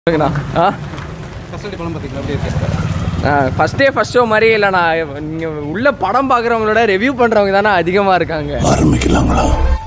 சொல்லுங்கண்ணா ஆ கஸ்டடி படம் பார்த்தீங்களா எப்படி இருக்கு ஃபஸ்ட் டே ஃபஸ்ட் ஷோ மாதிரி இல்லைண்ணா நீங்கள் உள்ள படம் பார்க்குறவங்களோட ரிவ்யூ பண்ணுறவங்க தானே அதிகமாக இருக்காங்க ஆரம்பிக்கலாங்களா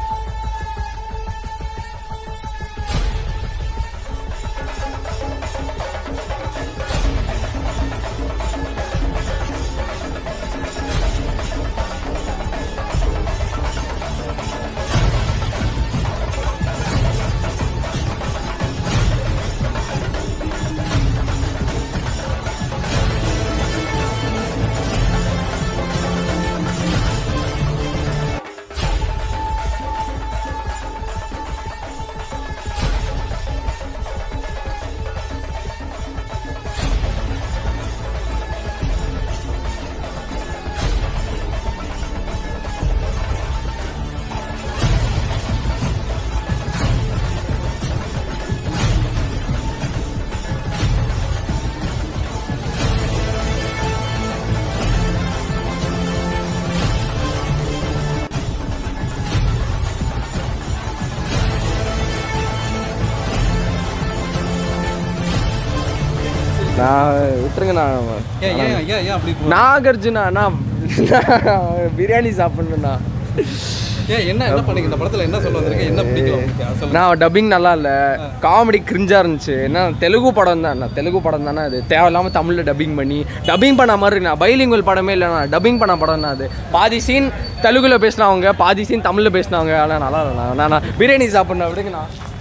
நான் விட்டுருங்கண்ணா ஏன் ஏன் ஏன் ஏன் அப்படி போ- நாகார்ஜுனா அண்ணா பிரியாணி சாப்பிட்ணுண்ணா ஏன் என்ன என்ன பண்ணீங்க இந்த படத்துல என்ன சொல்ல வந்திருக்க என்ன பிடிக்கும் உங்களுக்கு? அதை சொல்லுங்க நான் டப்பிங் நல்லா இல்லை காமெடி கிரிஞ்சாக இருந்துச்சு என்ன தெலுங்கு படம் தான் தெலுங்கு படம் தானே அது தேவையில்லாமல் தமிழில் டப்பிங் பண்ணி டப்பிங் பண்ண மாதிரி இருக்குண்ணா பைலிங்குவல் படமே இல்லைண்ணா டப்பிங் பண்ண படம் தான் அது பாதி சீன் தெலுங்குல பேசினவங்க பாதி சீன் தமிழில் பேசினவங்க ஆனால் நல்லா இல்லைண்ணா நான் நான் பிரியாணி சாப்பிட்ணும் விடுங்கண்ணா